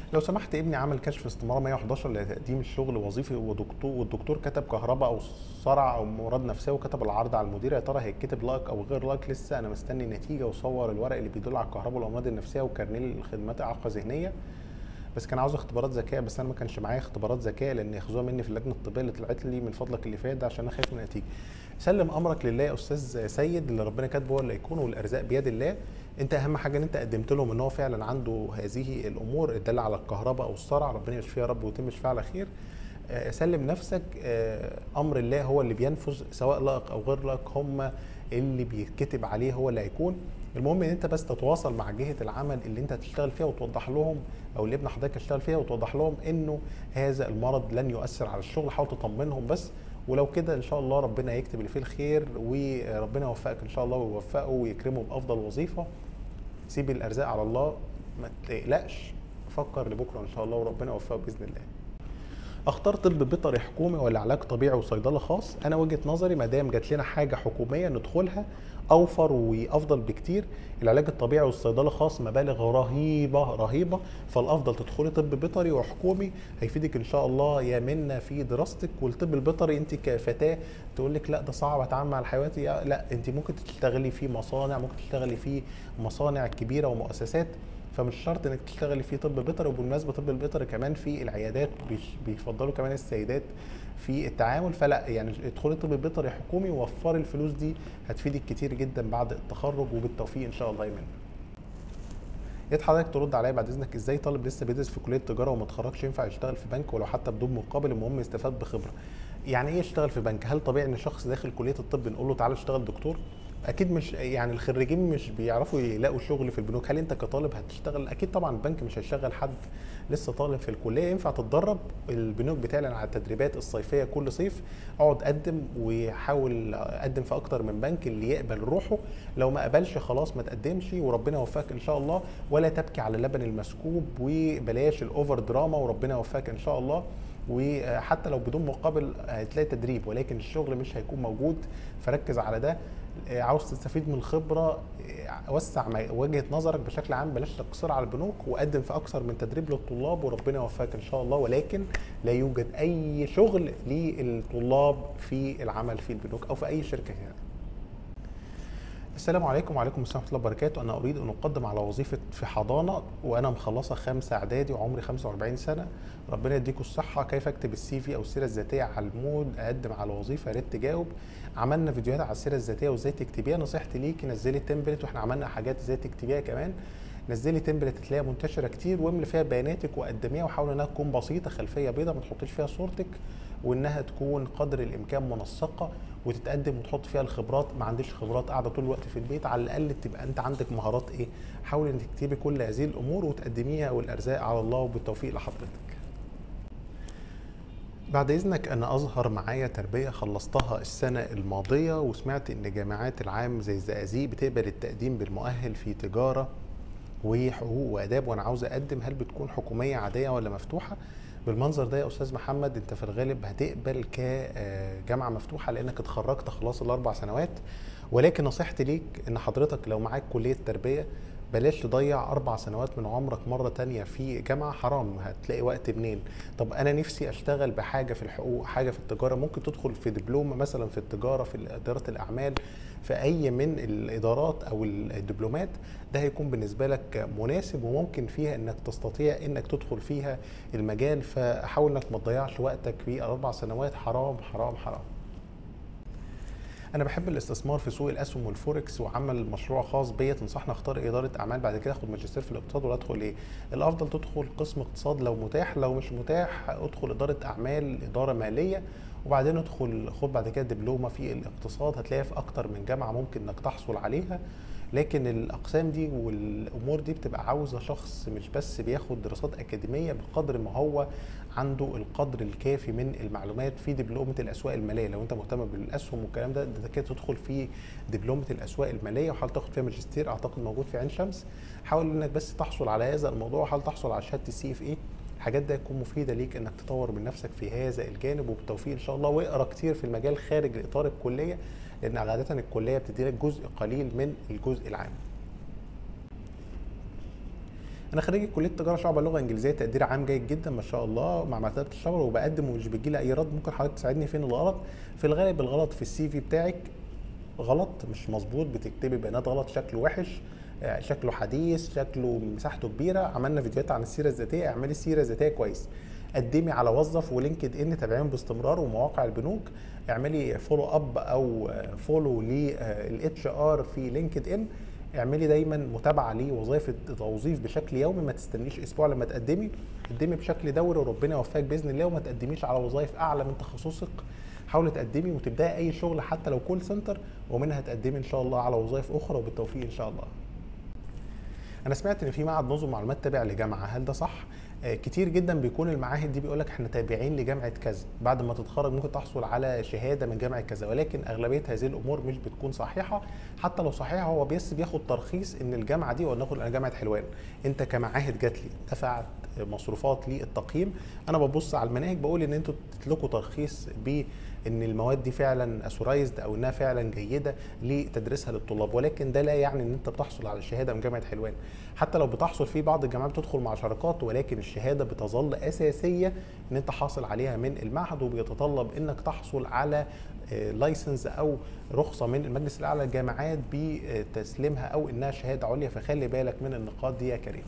لو سمحت ابني عمل كشف استماره 111 لتقديم الشغل وظيفي ودكتور والدكتور كتب كهرباء او صرع او امراض نفسيه وكتب العرض على المدير يا ترى هيتكتب لايك او غير لايك لسه انا مستني نتيجه وصور الورق اللي بيدل على الكهرباء والامراض النفسيه وكارنيه الخدمات اعاقه ذهنيه بس كان عاوز اختبارات ذكاء بس انا ما كانش معايا اختبارات ذكاء لان ياخذوها مني في اللجنه الطبيه اللي طلعت لي من فضلك اللي فات ده عشان انا خايف من النتيجه سلم امرك لله يا استاذ سيد اللي ربنا كاتبه هو اللي يكون والارزاق بيد الله انت اهم حاجه ان انت قدمت لهم ان هو فعلا عنده هذه الامور الداله على الكهرباء او الصرع ربنا يشفيها يا رب ويتم شفاها على خير آه، سلم نفسك آه، امر الله هو اللي بينفذ سواء لائق او غير لائق هم اللي بيتكتب عليه هو اللي هيكون المهم ان انت بس تتواصل مع جهه العمل اللي انت هتشتغل فيها وتوضح لهم او اللي ابن حضرتك هيشتغل فيها وتوضح لهم انه هذا المرض لن يؤثر على الشغل حاول تطمنهم بس ولو كده ان شاء الله ربنا يكتب اللي فيه الخير وربنا يوفقك ان شاء الله ويوفقه ويكرمه بافضل وظيفه سيب الارزاق على الله ما تقلقش فكر لبكره ان شاء الله وربنا يوفقه باذن الله اختار طب بيطري حكومي ولا علاج طبيعي وصيدله خاص انا وجهه نظري ما دام جات لنا حاجه حكوميه ندخلها اوفر وافضل بكتير العلاج الطبيعي والصيدله خاص مبالغ رهيبه رهيبه فالافضل تدخلي طب بيطري وحكومي هيفيدك ان شاء الله يا منا في دراستك والطب البيطري انت كفتاه تقول لك لا ده صعب اتعامل مع الحيوانات يا- لا انت ممكن تشتغلي في مصانع ممكن تشتغلي في مصانع كبيره ومؤسسات فمش شرط انك تشتغلي في طب بيطري وبالمناسبه طب البيطري كمان في العيادات بيش- بيفضلوا كمان السيدات في التعامل فلا يعني ادخلي طب بيطري حكومي ووفري الفلوس دي هتفيدك كتير جدا بعد التخرج وبالتوفيق ان شاء الله يمين يا ريت حضرتك ترد عليا بعد اذنك ازاي طالب لسه بيدرس في كليه تجاره وما اتخرجش ينفع يشتغل في بنك ولو حتى بدون مقابل المهم يستفاد بخبره يعني ايه يشتغل في بنك هل طبيعي ان شخص داخل كليه الطب نقول له تعالى اشتغل دكتور اكيد مش يعني الخريجين مش بيعرفوا يلاقوا شغل في البنوك هل انت كطالب هتشتغل اكيد طبعا البنك مش هيشغل حد لسه طالب في الكليه ينفع تتدرب البنوك بتعلن على التدريبات الصيفيه كل صيف اقعد قدم وحاول اقدم في اكتر من بنك اللي يقبل روحه لو ما قبلش خلاص ما تقدمش وربنا يوفقك ان شاء الله ولا تبكي على اللبن المسكوب وبلاش الاوفر دراما وربنا يوفقك ان شاء الله وحتى لو بدون مقابل هتلاقي تدريب ولكن الشغل مش هيكون موجود فركز على ده عاوز تستفيد من الخبره وسع ما- وجهه نظرك بشكل عام بلاش تقصير على البنوك وقدم في اكثر من تدريب للطلاب وربنا يوفقك ان شاء الله ولكن لا يوجد اي شغل للطلاب في العمل في البنوك او في اي شركه هنا السلام عليكم وعليكم السلام ورحمه الله وبركاته انا اريد ان اقدم على وظيفه في حضانه وانا مخلصه خمسه اعدادي وعمري 45 سنه ربنا يديكم الصحه كيف اكتب السي في او السيره الذاتيه على المود اقدم على وظيفه يا ريت تجاوب عملنا فيديوهات على السيره الذاتيه وازاي تكتبيها نصيحتي ليكي نزلي تمبلت واحنا عملنا حاجات ازاي تكتبيها كمان نزلي تمبلت تلاقيها منتشره كتير واملي فيها بياناتك وقدميها وحاولي انها تكون بسيطه خلفيه بيضاء ما تحطيش فيها صورتك وانها تكون قدر الامكان منسقه وتتقدم وتحط فيها الخبرات ما عنديش خبرات قاعده طول الوقت في البيت على الاقل تبقى انت عندك مهارات ايه حاولي انك تكتبي كل هذه الامور وتقدميها والارزاق على الله وبالتوفيق لحضرتك بعد اذنك انا اظهر معايا تربيه خلصتها السنه الماضيه وسمعت ان جامعات العام زي الزقازيق بتقبل التقديم بالمؤهل في تجاره وحقوق واداب وانا عاوز اقدم هل بتكون حكوميه عاديه ولا مفتوحه بالمنظر ده يا استاذ محمد انت في الغالب هتقبل كجامعه مفتوحه لانك اتخرجت خلاص الاربع سنوات ولكن نصيحتي ليك ان حضرتك لو معاك كليه تربيه بلاش تضيع اربع سنوات من عمرك مره تانية في جامعه حرام هتلاقي وقت منين طب انا نفسي اشتغل بحاجه في الحقوق حاجه في التجاره ممكن تدخل في دبلومه مثلا في التجاره في اداره الاعمال في اي من الادارات او الدبلومات ده هيكون بالنسبه لك مناسب وممكن فيها انك تستطيع انك تدخل فيها المجال فحاول انك ما تضيعش وقتك في الاربع سنوات حرام حرام حرام انا بحب الاستثمار في سوق الاسهم والفوركس وعمل مشروع خاص بيا تنصحني اختار اداره اعمال بعد كده اخد ماجستير في الاقتصاد ولا ادخل ايه الافضل تدخل قسم اقتصاد لو متاح لو مش متاح ادخل اداره اعمال اداره ماليه وبعدين ادخل خد بعد كده دبلومه في الاقتصاد هتلاقيها في اكتر من جامعه ممكن انك تحصل عليها لكن الاقسام دي والامور دي بتبقى عاوزه شخص مش بس بياخد دراسات اكاديميه بقدر ما هو عنده القدر الكافي من المعلومات في دبلومه الاسواق الماليه لو انت مهتم بالاسهم والكلام ده ده كده تدخل في دبلومه الاسواق الماليه وحاول تاخد فيها ماجستير اعتقد موجود في عين شمس حاول انك بس تحصل على هذا الموضوع وحاول تحصل على شهاده السي اف اي الحاجات دي هتكون مفيده ليك انك تطور من نفسك في هذا الجانب وبالتوفيق ان شاء الله واقرا كتير في المجال خارج اطار الكليه لان عاده الكليه بتدي لك جزء قليل من الجزء العام انا خريج كليه تجاره شعبه لغه انجليزيه تقدير عام جيد جدا ما شاء الله مع مرتبه الشهر وبقدم ومش بيجي لي اي رد ممكن حضرتك تساعدني فين الغلط في الغالب الغلط في السي في بتاعك غلط مش مظبوط بتكتبي بيانات غلط شكله وحش آه، شكله حديث شكله مساحته كبيره عملنا فيديوهات عن السيره الذاتيه اعملي السيره الذاتيه كويس قدمي على وظف ولينكد ان تابعيهم باستمرار ومواقع البنوك اعملي فولو اب او فولو للاتش ار في لينكد ان اعملي دايما متابعه لوظائف التوظيف بشكل يومي ما تستنيش اسبوع لما تقدمي قدمي بشكل دوري وربنا يوفقك باذن الله وما تقدميش على وظائف اعلى من تخصصك حاولي تقدمي وتبداي اي شغل حتى لو كول سنتر ومنها تقدمي ان شاء الله على وظائف اخرى وبالتوفيق ان شاء الله انا سمعت ان في معهد نظم معلومات تابع لجامعه هل ده صح آه، كتير جدا بيكون المعاهد دي بيقول لك احنا تابعين لجامعه كذا بعد ما تتخرج ممكن تحصل على شهاده من جامعه كذا ولكن اغلبيه هذه الامور مش بتكون صحيحه حتى لو صحيحه هو بس بياخد ترخيص ان الجامعه دي ولنقل انا جامعه حلوان انت كمعاهد جات لي دفعت مصروفات للتقييم انا ببص على المناهج بقول ان انتوا تطلقوا ترخيص ب ان المواد دي فعلا اسورايزد او انها فعلا جيده لتدريسها للطلاب ولكن ده لا يعني ان انت بتحصل على شهاده من جامعه حلوان حتى لو بتحصل في بعض الجامعات بتدخل مع شراكات ولكن الشهاده بتظل اساسيه ان انت حاصل عليها من المعهد وبيتطلب انك تحصل على لايسنس او رخصه من المجلس الاعلى للجامعات بتسليمها او انها شهاده عليا فخلي بالك من النقاط دي يا كريم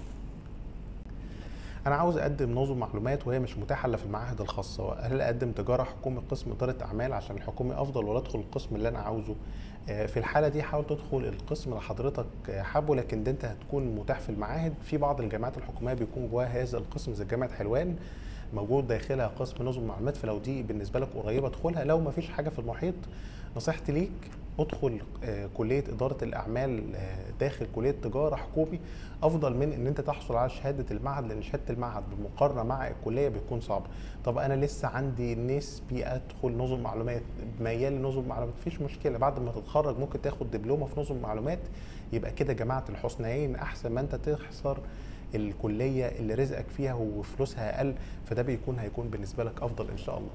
انا عاوز اقدم نظم معلومات وهي مش متاحه الا في المعاهد الخاصه هل اقدم تجاره حكومي قسم اداره اعمال عشان الحكومي افضل ولا ادخل القسم اللي انا عاوزه آه، في الحاله دي حاول تدخل القسم اللي حضرتك حابه لكن ده انت هتكون متاح في المعاهد في بعض الجامعات الحكوميه بيكون جواها هذا القسم زي جامعه حلوان موجود داخلها قسم نظم معلومات فلو دي بالنسبه لك قريبه ادخلها لو ما فيش حاجه في المحيط نصيحتي ليك ادخل آه، كليه اداره الاعمال آه، داخل كليه تجاره حكومي افضل من ان انت تحصل على شهاده المعهد لان شهاده المعهد بالمقارنه مع الكليه بتكون صعبه طب انا لسه عندي نسبي ادخل نظم معلومات ميال لنظم معلومات مفيش مشكله بعد ما تتخرج ممكن تاخد دبلومه في نظم معلومات يبقى كده جمعت الحسنيين احسن ما انت تخسر الكليه اللي رزقك فيها وفلوسها اقل فده بيكون هيكون بالنسبه لك افضل ان شاء الله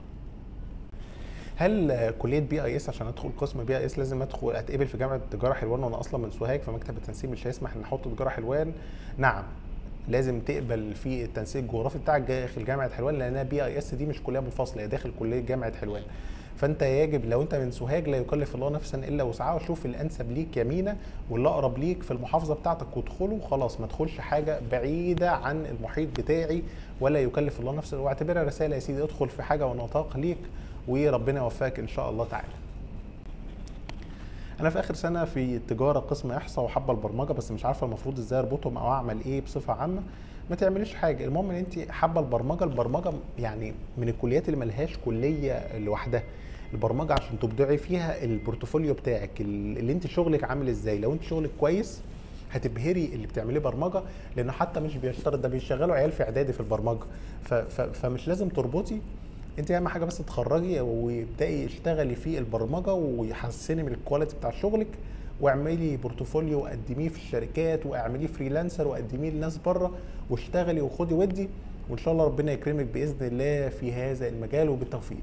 هل كليه بي اي اس عشان ادخل قسم بي اي اس لازم ادخل اتقبل في جامعه تجاره حلوان وانا اصلا من سوهاج فمكتب التنسيق مش هيسمح ان احط تجاره حلوان نعم لازم تقبل في التنسيق الجغرافي بتاعك داخل جامعه حلوان لانها بي اي اس دي مش كليه منفصله هي داخل كليه جامعه حلوان فانت يجب لو انت من سوهاج لا يكلف الله نفسا الا وسعها وشوف الانسب ليك يمينا واللي اقرب ليك في المحافظه بتاعتك وادخله خلاص ما تدخلش حاجه بعيده عن المحيط بتاعي ولا يكلف الله نفسا واعتبرها رساله يا سيدي ادخل في حاجه ونطاق ليك وربنا يوفقك ان شاء الله تعالى انا في اخر سنه في التجاره قسم احصاء وحابه البرمجه بس مش عارفه المفروض ازاي اربطهم او اعمل ايه بصفه عامه ما تعمليش حاجه المهم ان انت حابه البرمجه البرمجه يعني من الكليات اللي ملهاش كليه لوحدها البرمجه عشان تبدعي فيها البورتفوليو بتاعك اللي انت شغلك عامل ازاي لو انت شغلك كويس هتبهري اللي بتعمليه برمجه لانه حتى مش بيشترط ده بيشغلوا عيال في اعدادي في البرمجه فمش لازم تربطي انت اهم حاجه بس تخرجي وابداي اشتغلي في البرمجه ويحسني من الكواليتي بتاع شغلك واعملي بورتفوليو وقدميه في الشركات واعمليه فريلانسر وقدميه لناس بره واشتغلي وخدي ودي وان شاء الله ربنا يكرمك باذن الله في هذا المجال وبالتوفيق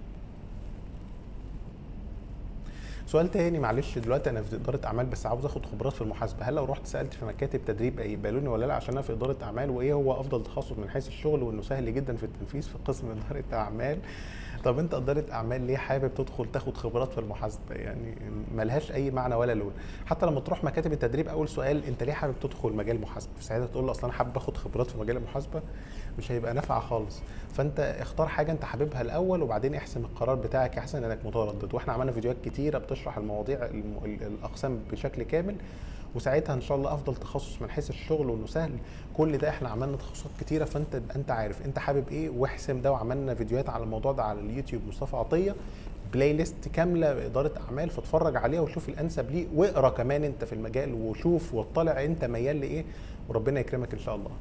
سؤال تاني معلش دلوقتي انا في اداره اعمال بس عاوز اخد خبرات في المحاسبه هل لو رحت سالت في مكاتب تدريب يقبلوني ولا لا عشان انا في اداره اعمال وايه هو افضل تخصص من حيث الشغل وانه سهل جدا في التنفيذ في قسم اداره اعمال طب انت اداره اعمال ليه حابب تدخل تاخد خبرات في المحاسبه يعني ملهاش اي معنى ولا لون حتى لما تروح مكاتب التدريب اول سؤال انت ليه حابب تدخل مجال محاسبه في ساعتها تقول له اصلا انا حابب اخد خبرات في مجال المحاسبه مش هيبقى نافعه خالص فانت اختار حاجه انت حاببها الاول وبعدين احسم القرار بتاعك احسن انك متردد واحنا عملنا فيديوهات كتيره بتشرح المواضيع الاقسام بشكل كامل وساعتها ان شاء الله افضل تخصص من حيث الشغل وانه سهل كل ده احنا عملنا تخصصات كتيره فانت انت عارف انت حابب ايه واحسم ده وعملنا فيديوهات على الموضوع ده على اليوتيوب مصطفى عطيه بلاي ليست كامله باداره اعمال فاتفرج عليها وشوف الانسب ليه واقرا كمان انت في المجال وشوف واطلع انت ميال لايه وربنا يكرمك ان شاء الله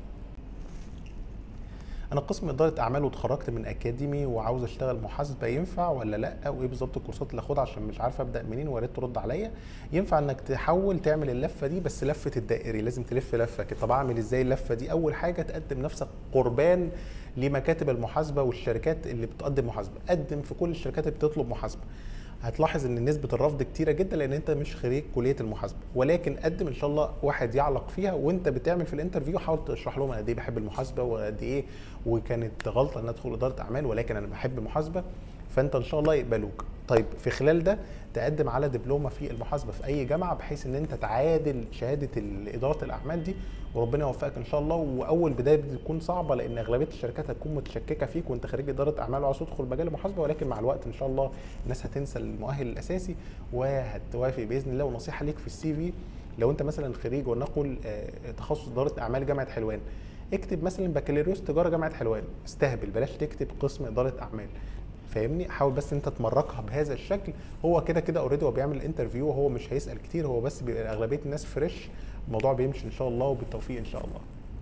انا قسم اداره اعمال واتخرجت من اكاديمي وعاوز اشتغل محاسبه ينفع ولا لا وايه بالظبط الكورسات اللي اخدها عشان مش عارف ابدا منين ويا ريت ترد عليا ينفع انك تحاول تعمل اللفه دي بس لفه الدائري لازم تلف لفه كده طب اعمل ازاي اللفه دي اول حاجه تقدم نفسك قربان لمكاتب المحاسبه والشركات اللي بتقدم محاسبه قدم في كل الشركات اللي بتطلب محاسبه هتلاحظ ان نسبه الرفض كتيره جدا لان انت مش خريج كليه المحاسبه ولكن قدم ان شاء الله واحد يعلق فيها وانت بتعمل في الانترفيو حاول تشرح لهم انا قد ايه بحب المحاسبه وقد ايه وكانت غلطه ان ادخل اداره اعمال ولكن انا بحب المحاسبه فانت ان شاء الله يقبلوك طيب في خلال ده تقدم على دبلومه في المحاسبه في اي جامعه بحيث ان انت تعادل شهاده اداره الاعمال دي وربنا يوفقك ان شاء الله واول بدايه بتكون صعبه لان اغلبيه الشركات هتكون متشككه فيك وانت خريج اداره اعمال وعايز تدخل مجال المحاسبه ولكن مع الوقت ان شاء الله الناس هتنسى المؤهل الاساسي وهتوافق باذن الله ونصيحه ليك في السي في لو انت مثلا خريج ولنقل آه، تخصص اداره اعمال جامعه حلوان اكتب مثلا بكالوريوس تجاره جامعه حلوان استهبل بلاش تكتب قسم اداره اعمال فاهمني حاول بس انت تمرقها بهذا الشكل هو كده كده اوريدي هو بيعمل انترفيو وهو مش هيسال كتير هو بس بيبقى اغلبيه الناس فريش الموضوع بيمشي ان شاء الله وبالتوفيق ان شاء الله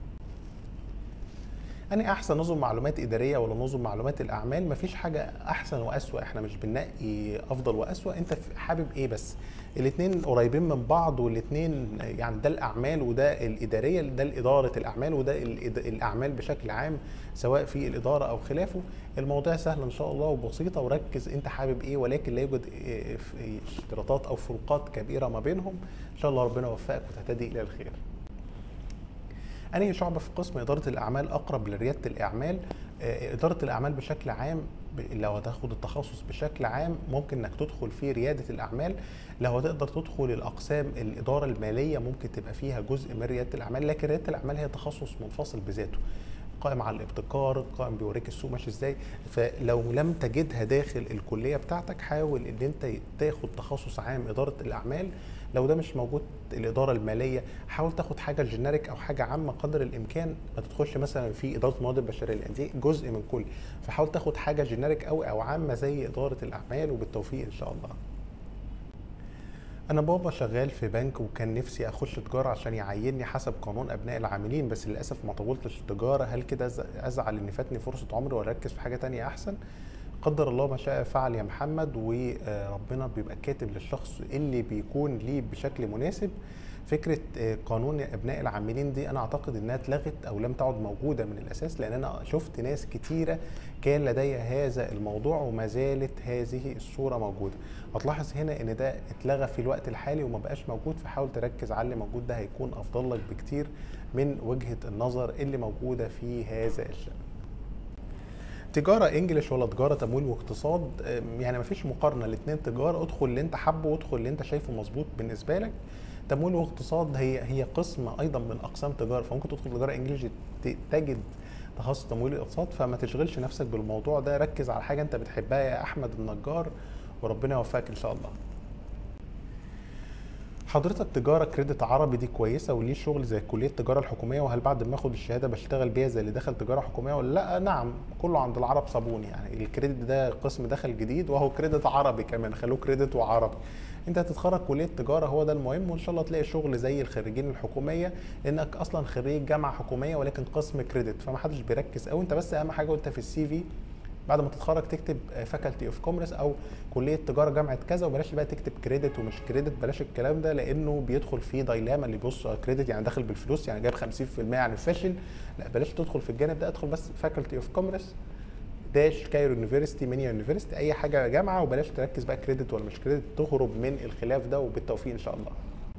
أني أحسن نظم معلومات إدارية ولا نظم معلومات الأعمال مفيش حاجة أحسن وأسوأ إحنا مش بننقي أفضل وأسوأ أنت حابب إيه بس الاثنين قريبين من بعض والاثنين يعني ده الأعمال وده الإدارية ده الإدارة الأعمال وده الأعمال بشكل عام سواء في الإدارة أو خلافه الموضوع سهل إن شاء الله وبسيطة وركز أنت حابب إيه ولكن لا يوجد اشتراطات أو فروقات كبيرة ما بينهم إن شاء الله ربنا يوفقك وتهتدي إلى الخير انهي شعبه في قسم اداره الاعمال اقرب لرياده الاعمال آه، اداره الاعمال بشكل عام لو هتاخد التخصص بشكل عام ممكن انك تدخل في رياده الاعمال لو هتقدر تدخل الاقسام الاداره الماليه ممكن تبقى فيها جزء من رياده الاعمال لكن رياده الاعمال هي تخصص منفصل بذاته قائم على الابتكار قائم بيوريك السوق ماشي ازاي فلو لم تجدها داخل الكليه بتاعتك حاول ان انت تاخد تخصص عام اداره الاعمال لو ده مش موجود الاداره الماليه حاول تاخد حاجه جينيريك او حاجه عامه قدر الامكان ما تدخلش مثلا في اداره الموارد البشريه لان دي جزء من كل فحاول تاخد حاجه جينيريك او او عامه زي اداره الاعمال وبالتوفيق ان شاء الله انا بابا شغال في بنك وكان نفسي اخش تجاره عشان يعيني حسب قانون ابناء العاملين بس للاسف ما طولتش التجاره هل كده ازعل ان فاتني فرصه عمري واركز في حاجه تانية احسن قدر الله ما شاء فعل يا محمد وربنا بيبقى كاتب للشخص اللي بيكون ليه بشكل مناسب فكره قانون ابناء العاملين دي انا اعتقد انها اتلغت او لم تعد موجوده من الاساس لان انا شفت ناس كتيره كان لدي هذا الموضوع وما زالت هذه الصوره موجوده هتلاحظ هنا ان ده اتلغى في الوقت الحالي وما بقاش موجود فحاول تركز على اللي موجود ده هيكون افضل لك بكتير من وجهه النظر اللي موجوده في هذا الشان تجاره انجلش ولا تجاره تمويل واقتصاد يعني مفيش مقارنه الاثنين تجاره ادخل اللي انت حابه وادخل اللي انت شايفه مظبوط بالنسبه لك تمويل واقتصاد هي هي قسم ايضا من اقسام تجاره فممكن تدخل تجاره انجلش تجد تخصص تمويل الاقتصاد فما تشغلش نفسك بالموضوع ده ركز على حاجه انت بتحبها يا احمد النجار وربنا يوفقك ان شاء الله حضرتك تجاره كريدت عربي دي كويسه وليه شغل زي كليه التجاره الحكوميه وهل بعد ما اخد الشهاده بشتغل بيها زي اللي دخل تجاره حكوميه ولا لا نعم كله عند العرب صابون يعني الكريدت ده قسم دخل جديد وهو كريدت عربي كمان خلوه كريدت وعربي انت هتتخرج كليه تجاره هو ده المهم وان شاء الله تلاقي شغل زي الخريجين الحكوميه لانك اصلا خريج جامعه حكوميه ولكن قسم كريدت فما حدش بيركز قوي انت بس اهم حاجه وانت في السي في بعد ما تتخرج تكتب فاكولتي اوف كوميرس او كليه تجاره جامعه كذا وبلاش بقى تكتب كريدت ومش كريدت بلاش الكلام ده لانه بيدخل فيه دايلاما اللي بيبص كريدت يعني داخل بالفلوس يعني جايب 50% يعني فاشل لا بلاش تدخل في الجانب ده ادخل بس فاكولتي اوف كوميرس داش كايرو يونيفرستي مينيا يونيفرستي اي حاجه جامعه وبلاش تركز بقى كريدت ولا مش كريدت تهرب من الخلاف ده وبالتوفيق ان شاء الله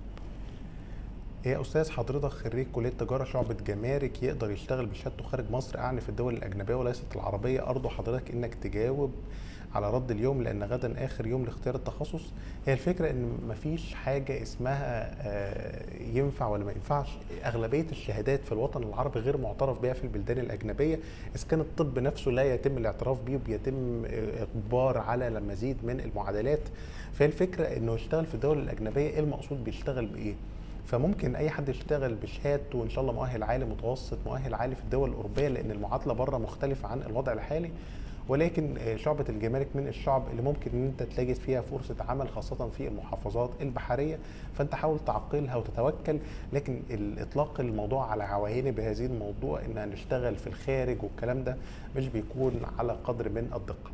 يا استاذ حضرتك خريج كليه تجاره شعبه جمارك يقدر يشتغل بشهادته خارج مصر اعني في الدول الاجنبيه وليست العربيه ارجو حضرتك انك تجاوب على رد اليوم لان غدا اخر يوم لاختيار التخصص هي الفكره ان مفيش حاجه اسمها آه، ينفع ولا ما ينفعش اغلبيه الشهادات في الوطن العربي غير معترف بها في البلدان الاجنبيه اذا كان الطب نفسه لا يتم الاعتراف به وبيتم اجبار على المزيد من المعادلات فهي الفكره انه يشتغل في الدول الاجنبيه ايه المقصود بيشتغل بايه فممكن اي حد يشتغل بشهادته وان شاء الله مؤهل عالي متوسط مؤهل عالي في الدول الاوروبيه لان المعادله بره مختلفه عن الوضع الحالي ولكن شعبة الجمارك من الشعب اللي ممكن ان انت تلاقي فيها فرصة عمل خاصة في المحافظات البحرية فانت حاول تعقلها وتتوكل لكن الاطلاق الموضوع على عواهن بهذه الموضوع ان نشتغل في الخارج والكلام ده مش بيكون على قدر من الدقة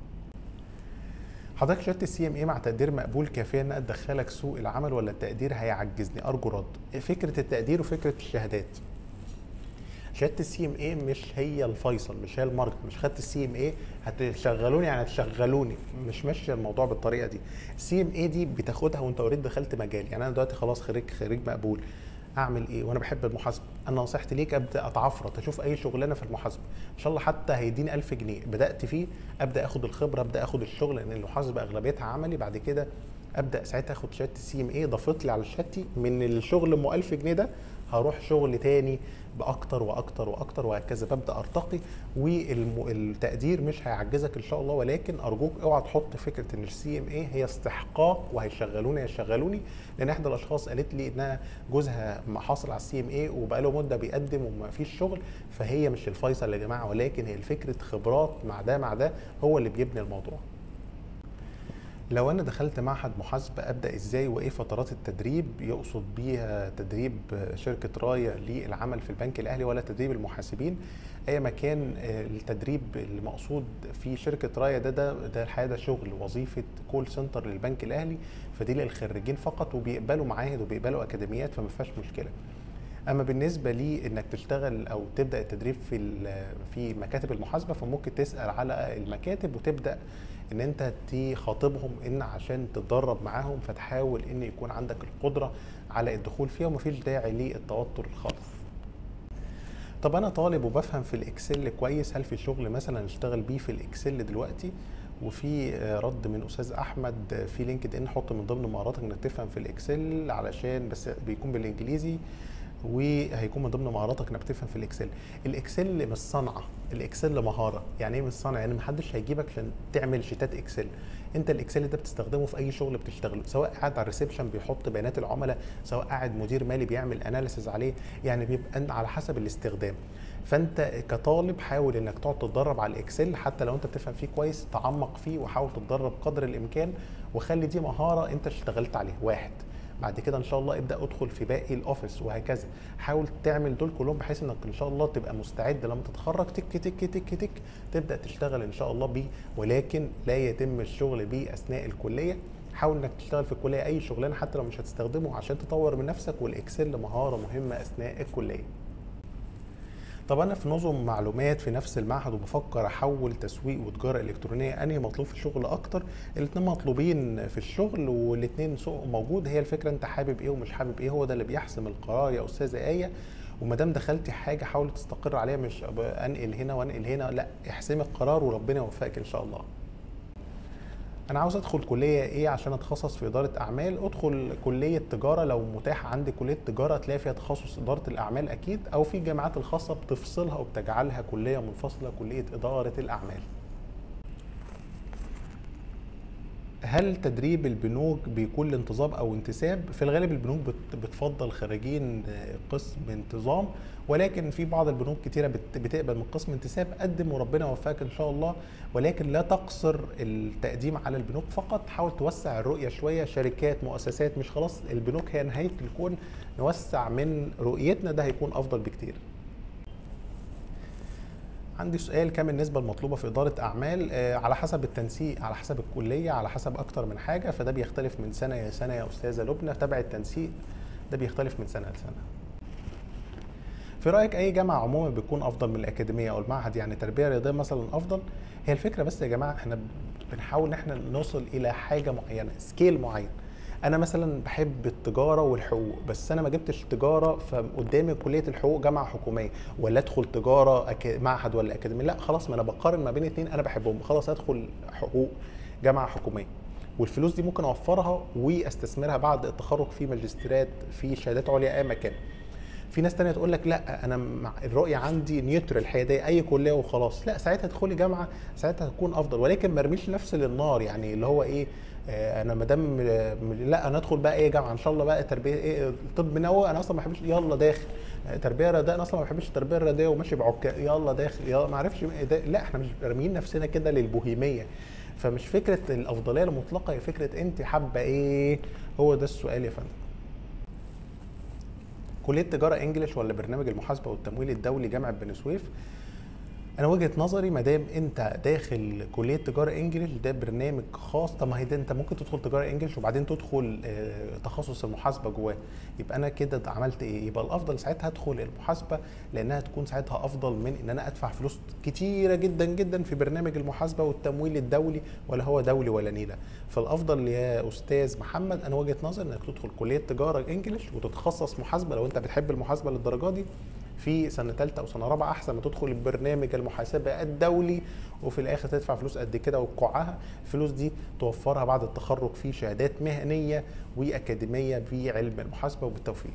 حضرتك شهاده السي ام اي مع تقدير مقبول كافيه انها تدخلك سوق العمل ولا التقدير هيعجزني ارجو رد فكره التقدير وفكره الشهادات شهاده السي ام اي مش هي الفيصل مش هي الماركت مش خدت السي ام اي هتشغلوني يعني هتشغلوني مش ماشيه الموضوع بالطريقه دي السي ام اي دي بتاخدها وانت اوريدي دخلت مجال يعني انا دلوقتي خلاص خريج خريج مقبول اعمل ايه وانا بحب المحاسبه انا نصيحتي ليك ابدا اتعفرط اشوف اي شغلانه في المحاسبه ان شاء الله حتى هيديني 1000 جنيه بدات فيه ابدا اخد الخبره ابدا اخد الشغل لان المحاسبه اغلبيتها عملي بعد كده ابدا ساعتها اخد شهاده السي ام اي ضافت لي على شهادتي من الشغل ام 1000 جنيه ده هروح شغل تاني باكتر واكتر واكتر وهكذا ببدا ارتقي والتقدير مش هيعجزك ان شاء الله ولكن ارجوك اوعى تحط فكره ان السي ام اي هي استحقاق وهيشغلوني هيشغلوني لان احدى الاشخاص قالت لي انها جوزها حاصل على السي ام اي وبقاله مده بيقدم وما فيش شغل فهي مش الفيصل يا جماعه ولكن هي فكره خبرات مع ده مع ده هو اللي بيبني الموضوع لو انا دخلت معهد محاسبه ابدا ازاي وايه فترات التدريب يقصد بيها تدريب شركه رايه للعمل في البنك الاهلي ولا تدريب المحاسبين اي مكان التدريب المقصود في شركه رايه ده ده ده الحقيقه ده شغل وظيفه كول سنتر للبنك الاهلي فدي للخريجين فقط وبيقبلوا معاهد وبيقبلوا اكاديميات فما فيهاش مشكله اما بالنسبه لي انك تشتغل او تبدا التدريب في في مكاتب المحاسبه فممكن تسال على المكاتب وتبدا ان انت تخاطبهم ان عشان تتدرب معاهم فتحاول ان يكون عندك القدره على الدخول فيها ومفيش داعي للتوتر خالص طب انا طالب وبفهم في الاكسل كويس هل في شغل مثلا اشتغل بيه في الاكسل دلوقتي وفي رد من استاذ احمد في لينكد ان حط من ضمن مهاراتك انك تفهم في الاكسل علشان بس بيكون بالانجليزي وهيكون من ضمن مهاراتك انك تفهم في الاكسل الاكسل مش صنعه الاكسل مهاره يعني ايه مش صنعه يعني محدش هيجيبك عشان تعمل شيتات اكسل انت الاكسل ده بتستخدمه في اي شغل بتشتغله سواء قاعد على الريسبشن بيحط بيانات العملاء سواء قاعد مدير مالي بيعمل اناليسز عليه يعني بيبقى على حسب الاستخدام فانت كطالب حاول انك تقعد تتدرب على الاكسل حتى لو انت بتفهم فيه كويس تعمق فيه وحاول تتدرب قدر الامكان وخلي دي مهاره انت اشتغلت عليها واحد بعد كده ان شاء الله ابدا ادخل في باقي الاوفيس وهكذا حاول تعمل دول كلهم بحيث انك ان شاء الله تبقى مستعد لما تتخرج تك تك تك تك تبدا تشتغل ان شاء الله بيه ولكن لا يتم الشغل بيه اثناء الكليه حاول انك تشتغل في الكليه اي شغلانه حتى لو مش هتستخدمه عشان تطور من نفسك والاكسل مهاره مهمه اثناء الكليه طب انا في نظم معلومات في نفس المعهد وبفكر احول تسويق وتجاره الكترونيه انهي مطلوب في الشغل اكتر الاثنين مطلوبين في الشغل والاثنين سوق موجود هي الفكره انت حابب ايه ومش حابب ايه هو ده اللي بيحسم القرار يا استاذه ايه وما دام دخلتي حاجه حاولي تستقر عليها مش انقل هنا وانقل هنا لا احسمي القرار وربنا يوفقك ان شاء الله انا عاوز ادخل كليه ايه عشان اتخصص في اداره اعمال ادخل كليه تجاره لو متاح عندي كليه تجاره تلاقي فيها تخصص اداره الاعمال اكيد او في الجامعات الخاصه بتفصلها وبتجعلها كليه منفصله كليه اداره الاعمال هل تدريب البنوك بيكون لانتظام او انتساب في الغالب البنوك بتفضل خريجين قسم انتظام ولكن في بعض البنوك كتيره بتقبل من قسم انتساب قدم وربنا يوفقك ان شاء الله ولكن لا تقصر التقديم على البنوك فقط حاول توسع الرؤيه شويه شركات مؤسسات مش خلاص البنوك هي نهايه الكون نوسع من رؤيتنا ده هيكون افضل بكتير عندي سؤال كام النسبة المطلوبة في إدارة أعمال آه على حسب التنسيق على حسب الكلية على حسب أكتر من حاجة فده بيختلف من سنة يا سنة يا أستاذة لبنى تبع التنسيق ده بيختلف من سنة لسنة في رأيك أي جامعة عموما بتكون أفضل من الأكاديمية أو المعهد يعني تربية رياضية مثلا أفضل هي الفكرة بس يا جماعة احنا بنحاول إن احنا نوصل إلى حاجة معينة سكيل معين انا مثلا بحب التجاره والحقوق بس انا ما جبتش تجاره فقدامي كليه الحقوق جامعه حكوميه ولا ادخل تجاره أك... معهد ولا اكاديمي لا خلاص ما انا بقارن ما بين اتنين انا بحبهم خلاص ادخل حقوق جامعه حكوميه والفلوس دي ممكن اوفرها واستثمرها بعد التخرج في ماجستيرات في شهادات عليا اي مكان في ناس تانية تقول لك لا انا مع الرؤيه عندي نيوترال حياديه اي كليه وخلاص لا ساعتها تدخلي جامعه ساعتها هتكون افضل ولكن ما ارميش نفسي للنار يعني اللي هو ايه انا ما دام لا انا ادخل بقى ايه جامعه ان شاء الله بقى تربيه ايه طب نووي انا اصلا ما بحبش يلا داخل تربيه رياضيه انا اصلا ما بحبش التربيه الرياضيه وماشي بعكا يلا داخل يلا ما اعرفش لا احنا مش راميين نفسنا كده للبوهيميه فمش فكره الافضليه المطلقه هي فكره انت حابه ايه هو ده السؤال يا فندم كليه تجاره انجلش ولا برنامج المحاسبه والتمويل الدولي جامعه بني سويف انا وجهه نظري ما دام انت داخل كليه تجاره انجليش ده برنامج خاص طب ما هي ده انت ممكن تدخل تجاره انجليش وبعدين تدخل آه، تخصص المحاسبه جواه يبقى انا كده عملت ايه يبقى الافضل ساعتها ادخل المحاسبه لانها تكون ساعتها افضل من ان انا ادفع فلوس كتيره جدا جدا في برنامج المحاسبه والتمويل الدولي ولا هو دولي ولا نيله فالافضل يا استاذ محمد انا وجهه نظري انك تدخل كليه تجاره انجليش وتتخصص محاسبه لو انت بتحب المحاسبه للدرجه دي في سنه ثالثه او سنه رابعه احسن ما تدخل البرنامج المحاسبه الدولي وفي الاخر تدفع فلوس قد كده وتقعها الفلوس دي توفرها بعد التخرج في شهادات مهنيه واكاديميه في علم المحاسبه وبالتوفيق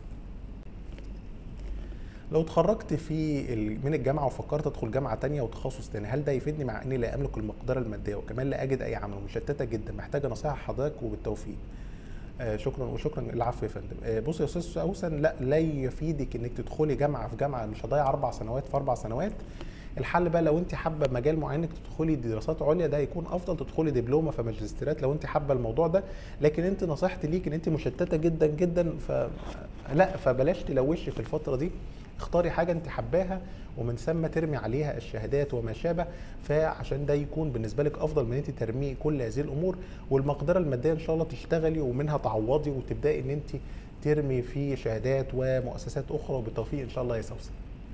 لو اتخرجت في ال- من الجامعه وفكرت ادخل جامعه تانية وتخصص تاني هل ده يفيدني مع اني لا املك المقدره الماديه وكمان لا اجد اي عمل ومشتته جدا محتاجه نصيحه حضرتك وبالتوفيق آه شكرا وشكرا العفو يا فندم آه بص يا استاذ اوسن لا لا يفيدك انك تدخلي جامعه في جامعه مش هضيع اربع سنوات في اربع سنوات الحل بقى لو انت حابه مجال معين انك تدخلي دراسات عليا ده هيكون افضل تدخلي دبلومه في ماجستيرات لو انت حابه الموضوع ده لكن انت نصيحتي ليك ان انت مشتته جدا جدا ف لا فبلاش تلوشي في الفتره دي اختاري حاجه انت حباها ومن ثم ترمي عليها الشهادات وما شابه فعشان ده يكون بالنسبه لك افضل من انت ترمي كل هذه الامور والمقدره الماديه ان شاء الله تشتغلي ومنها تعوضي وتبداي ان انت ترمي في شهادات ومؤسسات اخرى وبالتوفيق ان شاء الله يا سوسن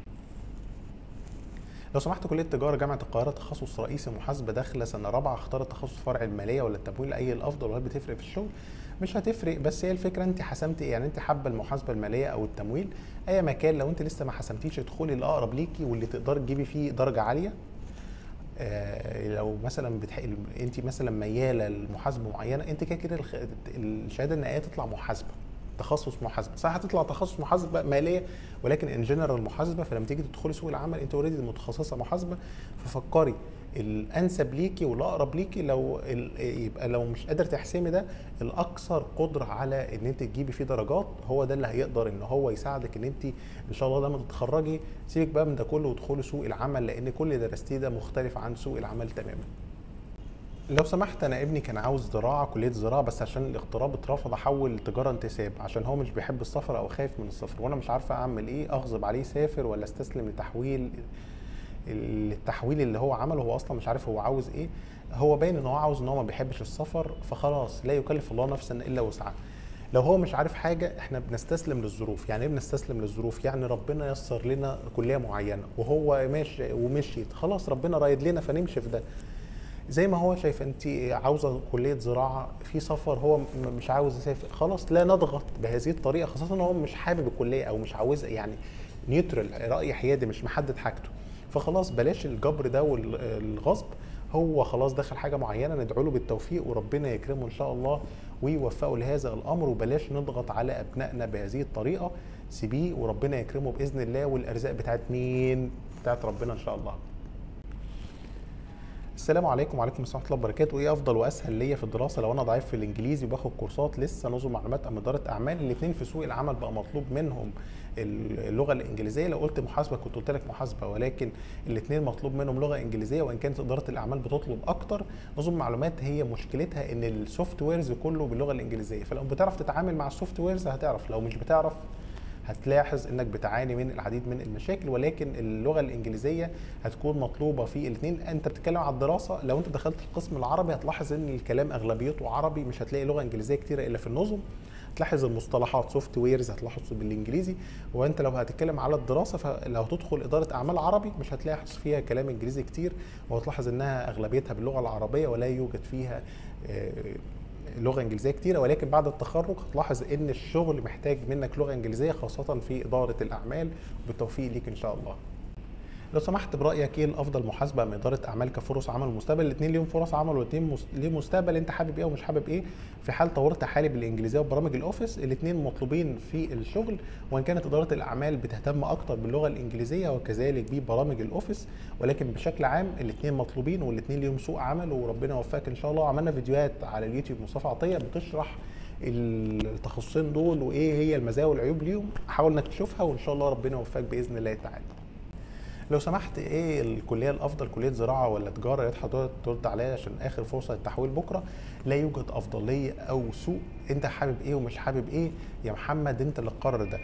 لو سمحت كليه تجاره جامعه القاهره تخصص رئيسي محاسبه داخله سنه رابعه اختار التخصص فرع الماليه ولا التمويل اي الافضل وهل بتفرق في الشغل مش هتفرق بس هي الفكره انت حسمت ايه يعني انت حابه المحاسبه الماليه او التمويل اي مكان لو انت لسه ما حسمتيش ادخلي الاقرب ليكي واللي تقدري تجيبي فيه درجه عاليه آه، لو مثلا بتح... انت مثلا مياله لمحاسبه معينه انت كده كده الخ... الشهاده النهائيه تطلع محاسبه تخصص محاسبه صح هتطلع تخصص محاسبه ماليه ولكن ان جنرال محاسبه فلما تيجي تدخلي سوق العمل انت اوريدي متخصصه محاسبه ففكري الانسب ليكي والاقرب ليكي لو ال... يبقى لو مش قادر تحسمي ده الاكثر قدره على ان انت تجيبي فيه درجات هو ده اللي هيقدر ان هو يساعدك ان انت ان شاء الله لما تتخرجي سيبك بقى من ده كله وادخلي سوق العمل لان كل اللي درستيه ده مختلف عن سوق العمل تماما لو سمحت انا ابني كان عاوز زراعه كليه زراعه بس عشان الاغتراب اترفض احول تجاره انتساب عشان هو مش بيحب السفر او خايف من السفر وانا مش عارفه اعمل ايه اغصب عليه يسافر ولا استسلم لتحويل التحويل اللي هو عمله هو اصلا مش عارف هو عاوز ايه هو باين ان هو عاوز ان هو ما بيحبش السفر فخلاص لا يكلف الله نفسا الا وسعها لو هو مش عارف حاجه احنا بنستسلم للظروف يعني ايه بنستسلم للظروف يعني ربنا يسر لنا كليه معينه وهو ماشي ومشيت خلاص ربنا رايد لنا فنمشي في ده زي ما هو شايف انت عاوزه كليه زراعه في سفر هو م- مش عاوز يسافر خلاص لا نضغط بهذه الطريقه خاصه ان هو مش حابب الكليه او مش عاوزها يعني نيوترال راي حيادي مش محدد حاجته فخلاص بلاش الجبر ده والغصب هو خلاص دخل حاجه معينه ندعو له بالتوفيق وربنا يكرمه ان شاء الله ويوفقه لهذا الامر وبلاش نضغط على ابنائنا بهذه الطريقه سيبيه وربنا يكرمه باذن الله والارزاق بتاعت مين؟ بتاعت ربنا ان شاء الله. السلام عليكم وعليكم السلام ورحمه الله وبركاته ايه افضل واسهل ليا في الدراسه لو انا ضعيف في الانجليزي وباخد كورسات لسه نظم معلومات ام اداره اعمال الاثنين في سوق العمل بقى مطلوب منهم اللغه الانجليزيه لو قلت محاسبه كنت قلت لك محاسبه ولكن الاثنين مطلوب منهم لغه انجليزيه وان كانت اداره الاعمال بتطلب اكتر نظم معلومات هي مشكلتها ان السوفت ويرز كله باللغه الانجليزيه فلو بتعرف تتعامل مع السوفت ويرز هتعرف لو مش بتعرف هتلاحظ انك بتعاني من العديد من المشاكل ولكن اللغه الانجليزيه هتكون مطلوبه في الاثنين انت بتتكلم على الدراسه لو انت دخلت القسم العربي هتلاحظ ان الكلام اغلبيته عربي مش هتلاقي لغه انجليزيه كتيره الا في النظم هتلاحظ المصطلحات سوفت ويرز هتلاحظ بالانجليزي وانت لو هتتكلم على الدراسه فلو هتدخل اداره اعمال عربي مش هتلاحظ فيها كلام انجليزي كتير وهتلاحظ انها اغلبيتها باللغه العربيه ولا يوجد فيها آه، لغه انجليزيه كتيره ولكن بعد التخرج هتلاحظ ان الشغل محتاج منك لغه انجليزيه خاصه في اداره الاعمال بالتوفيق ليك ان شاء الله لو سمحت برايك ايه الافضل محاسبه ام اداره اعمال كفرص عمل مستقبل الاثنين ليهم فرص عمل والاثنين مس... ليه مستقبل انت حابب ايه ومش حابب ايه في حال طورت حالي بالانجليزيه وبرامج الاوفيس الاثنين مطلوبين في الشغل وان كانت اداره الاعمال بتهتم اكتر باللغه الانجليزيه وكذلك ببرامج الاوفيس ولكن بشكل عام الاثنين مطلوبين والاثنين ليهم سوق عمل وربنا يوفقك ان شاء الله عملنا فيديوهات على اليوتيوب مصطفى عطيه بتشرح التخصصين دول وايه هي المزايا والعيوب ليهم حاول انك تشوفها وان شاء الله ربنا يوفقك باذن الله تعالى لو سمحت ايه الكليه الافضل كليه زراعه ولا تجاره يا ريت حضرتك ترد عليا عشان اخر فرصه للتحويل بكره لا يوجد افضليه او سوء انت حابب ايه ومش حابب ايه يا محمد انت اللي تقرر ده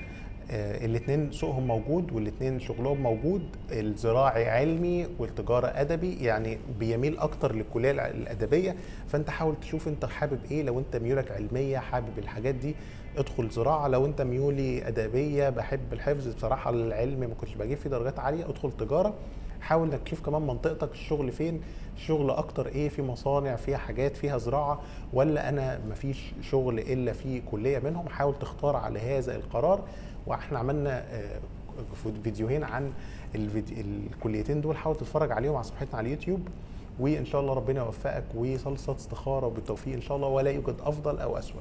الاثنين سوقهم موجود والاثنين شغلهم موجود الزراعي علمي والتجاره ادبي يعني بيميل اكتر للكليه الع- الادبيه فانت حاول تشوف انت حابب ايه لو انت ميولك علميه حابب الحاجات دي ادخل زراعه لو انت ميولي ادبيه بحب الحفظ بصراحه العلم ما كنتش بجيب فيه درجات عاليه ادخل تجاره حاول انك تشوف كمان منطقتك الشغل فين الشغل اكتر ايه في مصانع فيها حاجات فيها زراعه ولا انا مفيش شغل الا في كليه منهم حاول تختار على هذا القرار واحنا عملنا آه، فيديوهين عن الفيديو الكليتين دول حاول تتفرج عليهم على صفحتنا على اليوتيوب وان شاء الله ربنا يوفقك وصلي صلاه استخاره وبالتوفيق ان شاء الله ولا يوجد افضل او اسوأ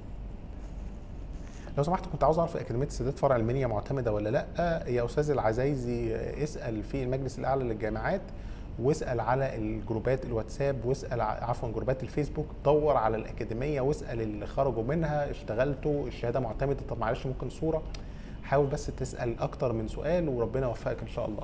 لو سمحت كنت عاوز اعرف اكاديميه السادات فرع المنيا معتمده ولا لا يا استاذ العزايزي اسال في المجلس الاعلى للجامعات واسال على الجروبات الواتساب واسال ع- عفوا جروبات الفيسبوك دور على الاكاديميه واسال اللي خرجوا منها اشتغلتوا الشهاده معتمده طب معلش ممكن صوره حاول بس تسال اكتر من سؤال وربنا يوفقك ان شاء الله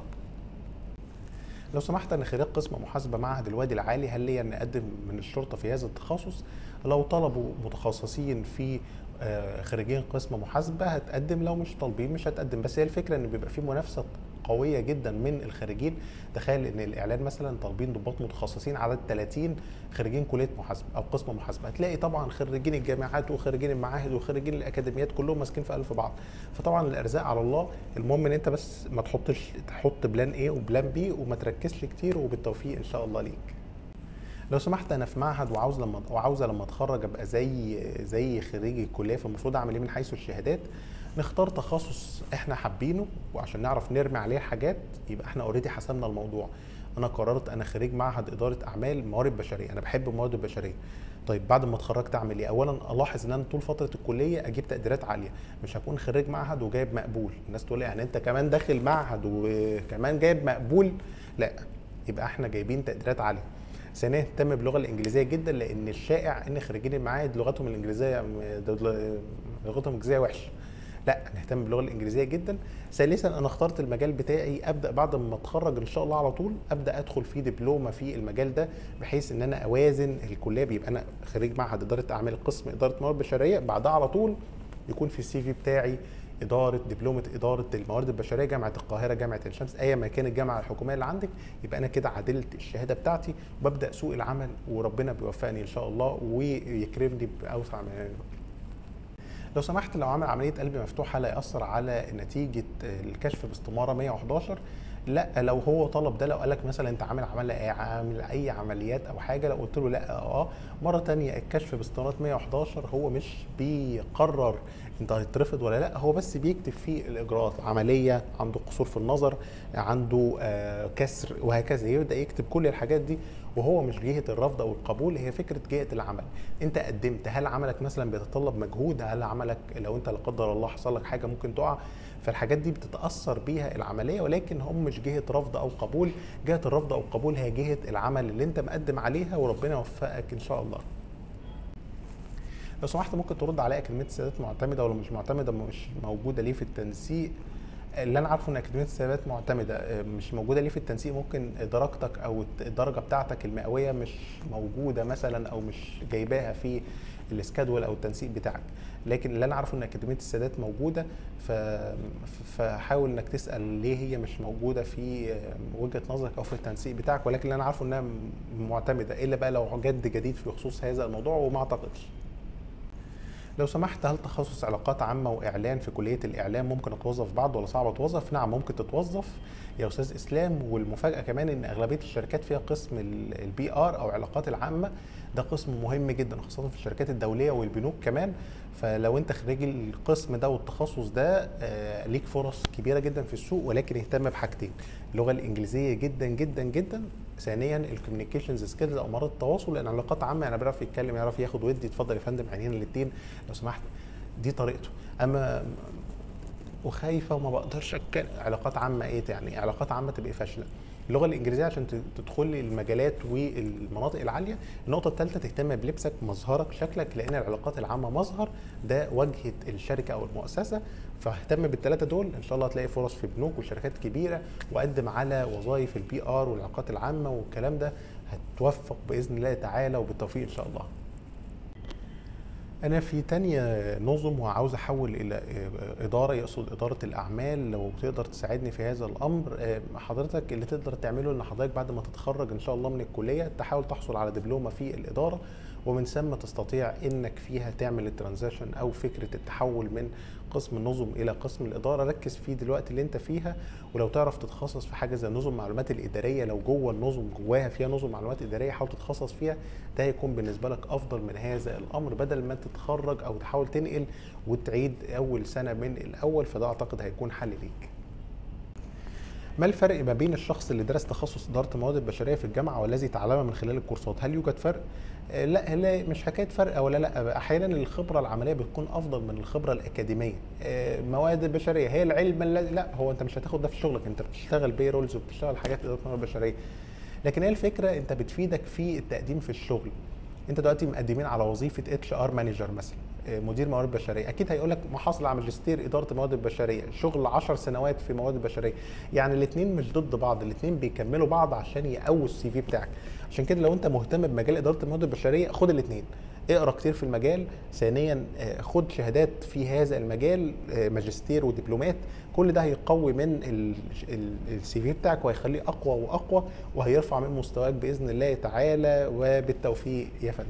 لو سمحت انا خريج قسم محاسبه معهد الوادي العالي هل لي ان اقدم من الشرطه في هذا التخصص لو طلبوا متخصصين في آه، خريجين قسم محاسبه هتقدم لو مش طالبين مش هتقدم بس هي الفكره ان بيبقى في منافسه قويه جدا من الخريجين تخيل ان الاعلان مثلا طالبين ضباط متخصصين عدد 30 خريجين كليه محاسبه او قسم محاسبه هتلاقي طبعا خريجين الجامعات وخريجين المعاهد وخريجين الاكاديميات كلهم ماسكين في قلب بعض فطبعا الارزاق على الله المهم ان انت بس ما تحطش تحط بلان ايه وبلان بي وما تركزش كتير وبالتوفيق ان شاء الله ليك لو سمحت انا في معهد وعاوز لما وعاوزه لما اتخرج ابقى زي زي خريج الكليه فالمفروض اعمل ايه من حيث الشهادات نختار تخصص احنا حابينه وعشان نعرف نرمي عليه حاجات يبقى احنا اوريدي حسمنا الموضوع انا قررت انا خريج معهد اداره اعمال موارد بشريه انا بحب الموارد البشريه طيب بعد ما اتخرجت اعمل ايه اولا الاحظ ان انا طول فتره الكليه اجيب تقديرات عاليه مش هكون خريج معهد وجايب مقبول الناس تقول لي يعني انت كمان داخل معهد وكمان جايب مقبول لا يبقى احنا جايبين تقديرات عاليه ثانيا اهتم باللغه الانجليزيه جدا لان الشائع ان خريجين المعاهد لغتهم الانجليزيه لغتهم الانجليزيه وحشه لا نهتم باللغه الانجليزيه جدا ثالثا انا اخترت المجال بتاعي ابدا بعد ما اتخرج ان شاء الله على طول ابدا ادخل في دبلومه في المجال ده بحيث ان انا اوازن الكليه بيبقى انا خريج معهد اداره اعمال قسم اداره موارد بشريه بعدها على طول يكون في السي في بتاعي اداره دبلومه اداره الموارد البشريه جامعه القاهره جامعه عين شمس ايا ما كان الجامعه الحكوميه اللي عندك يبقى انا كده عدلت الشهاده بتاعتي وببدا سوق العمل وربنا بيوفقني ان شاء الله ويكرمني باوسع من لو سمحت لو عمل عمليه قلب مفتوحه لا ياثر على نتيجه الكشف باستماره 111 لا لو هو طلب ده لو قال لك مثلا انت عامل عمل عامل اي عمليات او حاجه لو قلت له لا اه مره تانية الكشف باستماره 111 هو مش بيقرر انت هتترفض ولا لا هو بس بيكتب فيه الاجراءات عمليه عنده قصور في النظر عنده آه كسر وهكذا يبدا يكتب كل الحاجات دي وهو مش جهه الرفض او القبول هي فكره جهه العمل انت قدمت هل عملك مثلا بيتطلب مجهود هل عملك لو انت لا قدر الله حصل لك حاجه ممكن تقع فالحاجات دي بتتاثر بيها العمليه ولكن هم مش جهه رفض او قبول جهه الرفض او القبول هي جهه العمل اللي انت مقدم عليها وربنا يوفقك ان شاء الله لو سمحت ممكن ترد عليا اكاديميه السادات معتمده ولا مش معتمده مش موجوده ليه في التنسيق اللي انا عارفه ان اكاديميه السادات معتمده مش موجوده ليه في التنسيق ممكن درجتك او الدرجه بتاعتك المئويه مش موجوده مثلا او مش جايباها في السكادول او التنسيق بتاعك لكن اللي انا عارفه ان اكاديميه السادات موجوده ف... فحاول انك تسال ليه هي مش موجوده في وجهه نظرك او في التنسيق بتاعك ولكن اللي انا عارفه انها معتمده الا بقى لو جد جديد في خصوص هذا الموضوع وما اعتقدش لو سمحت هل تخصص علاقات عامة وإعلان في كلية الإعلام ممكن أتوظف بعد ولا صعب أتوظف؟ نعم ممكن تتوظف يا أستاذ إسلام والمفاجأة كمان إن أغلبية الشركات فيها قسم البي آر أو العلاقات العامة ده قسم مهم جدا خاصة في الشركات الدولية والبنوك كمان فلو أنت خريج القسم ده والتخصص ده آه ليك فرص كبيرة جدا في السوق ولكن اهتم بحاجتين اللغة الإنجليزية جدا جدا جدا ثانيا الكوميونيكيشنز سكيلز او مهارات التواصل لان علاقات عامه يعني بيعرف يتكلم يعرف ياخد ودي اتفضل يا فندم عينينا الاثنين لو سمحت دي طريقته اما وخايفه وما بقدرش اتكلم علاقات عامه ايه يعني علاقات عامه تبقى فاشله اللغه الانجليزيه عشان تدخلي المجالات والمناطق العاليه النقطه الثالثه تهتم بلبسك مظهرك شكلك لان العلاقات العامه مظهر ده واجهه الشركه او المؤسسه فاهتم بالثلاثه دول ان شاء الله هتلاقي فرص في بنوك وشركات كبيره وقدم على وظائف البي ار والعلاقات العامه والكلام ده هتوفق باذن الله تعالى وبالتوفيق ان شاء الله انا في تانية نظم وعاوز احول الى اداره يقصد اداره الاعمال لو تقدر تساعدني في هذا الامر حضرتك اللي تقدر تعمله ان حضرتك بعد ما تتخرج ان شاء الله من الكليه تحاول تحصل على دبلومه في الاداره ومن ثم تستطيع انك فيها تعمل الترانزيشن او فكره التحول من قسم النظم الى قسم الاداره ركز فيه دلوقتي اللي انت فيها ولو تعرف تتخصص في حاجه زي نظم المعلومات الاداريه لو جوه النظم جواها فيها نظم معلومات اداريه حاول تتخصص فيها ده هيكون بالنسبه لك افضل من هذا الامر بدل ما تتخرج او تحاول تنقل وتعيد اول سنه من الاول فده اعتقد هيكون حل ليك ما الفرق ما بين الشخص اللي درس تخصص اداره الموارد البشريه في الجامعه والذي تعلمها من خلال الكورسات هل يوجد فرق لا لا مش حكايه فرق ولا لا احيانا الخبره العمليه بتكون افضل من الخبره الاكاديميه المواد البشريه هي العلم الذي لا هو انت مش هتاخد ده في شغلك انت بتشتغل بي رولز وبتشتغل حاجات اداره الموارد البشريه لكن هي الفكره انت بتفيدك في التقديم في الشغل انت دلوقتي مقدمين على وظيفه اتش ار مانجر مثلا مدير موارد بشريه اكيد هيقول لك محصل على ماجستير اداره المواد البشريه شغل 10 سنوات في مواد البشريه يعني الاثنين مش ضد بعض الاثنين بيكملوا بعض عشان يقووا السي في بتاعك عشان كده لو انت مهتم بمجال اداره المواد البشريه خد الاثنين اقرا كتير في المجال ثانيا خد شهادات في هذا المجال ماجستير ودبلومات كل ده هيقوي من السي في بتاعك وهيخليه اقوى واقوى وهيرفع من مستواك باذن الله تعالى وبالتوفيق يا فندم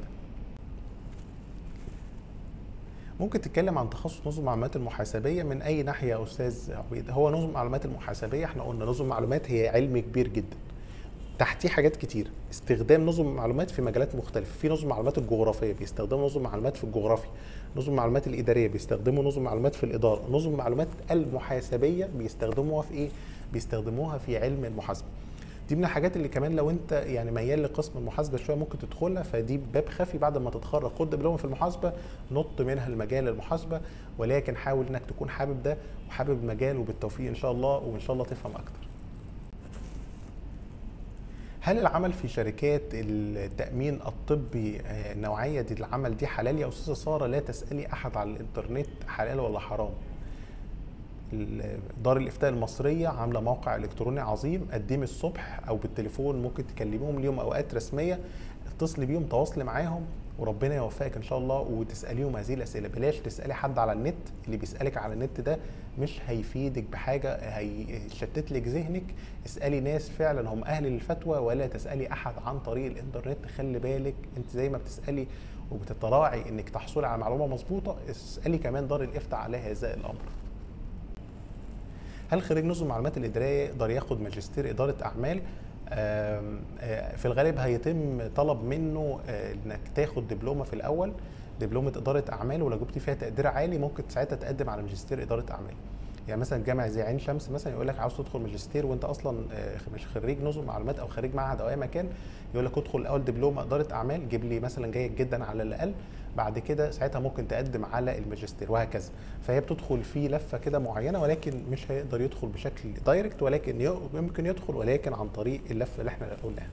ممكن تتكلم عن تخصص نظم المعلومات المحاسبيه من اي ناحيه يا استاذ عبيد هو نظم المعلومات المحاسبيه احنا قلنا نظم المعلومات هي علم كبير جدا تحتيه حاجات كتير استخدام نظم المعلومات في مجالات مختلفه في نظم المعلومات الجغرافيه بيستخدموا نظم المعلومات في الجغرافيا نظم المعلومات الاداريه بيستخدموا نظم المعلومات في الاداره نظم المعلومات المحاسبيه بيستخدموها في ايه بيستخدموها في علم المحاسبه دي من الحاجات اللي كمان لو انت يعني ميال لقسم المحاسبه شويه ممكن تدخلها فدي باب خفي بعد ما تتخرج خد دبلومه في المحاسبه نط منها المجال المحاسبه ولكن حاول انك تكون حابب ده وحابب المجال وبالتوفيق ان شاء الله وان شاء الله تفهم اكتر هل العمل في شركات التأمين الطبي النوعية دي العمل دي حلال يا أستاذة سارة لا تسألي أحد على الإنترنت حلال ولا حرام دار الإفتاء المصرية عاملة موقع إلكتروني عظيم قدمي الصبح أو بالتليفون ممكن تكلميهم ليهم أوقات رسمية اتصلي بيهم تواصلي معاهم وربنا يوفقك ان شاء الله وتساليهم هذه الاسئله بلاش تسالي حد على النت اللي بيسالك على النت ده مش هيفيدك بحاجه هيشتت لك ذهنك اسالي ناس فعلا هم اهل للفتوى ولا تسالي احد عن طريق الانترنت خلي بالك انت زي ما بتسالي وبتتراعي انك تحصلي على معلومه مظبوطه اسالي كمان دار الافتاء على هذا الامر هل خريج نظم المعلومات الاداريه يقدر ياخد ماجستير اداره اعمال في الغالب هيتم طلب منه انك تاخد دبلومه في الاول دبلومه اداره اعمال ولو جبت فيها تقدير عالي ممكن ساعتها تقدم على ماجستير اداره اعمال يعني مثلا جامعه زي عين شمس مثلا يقول لك عاوز تدخل ماجستير وانت اصلا مش خريج نظم معلومات او خريج معهد او اي مكان يقول لك ادخل الاول دبلومه اداره اعمال جيب لي مثلا جيد جدا على الاقل بعد كده ساعتها ممكن تقدم على الماجستير وهكذا فهي بتدخل في لفه كده معينه ولكن مش هيقدر يدخل بشكل دايركت ولكن يمكن يدخل ولكن عن طريق اللفه اللي احنا قلناها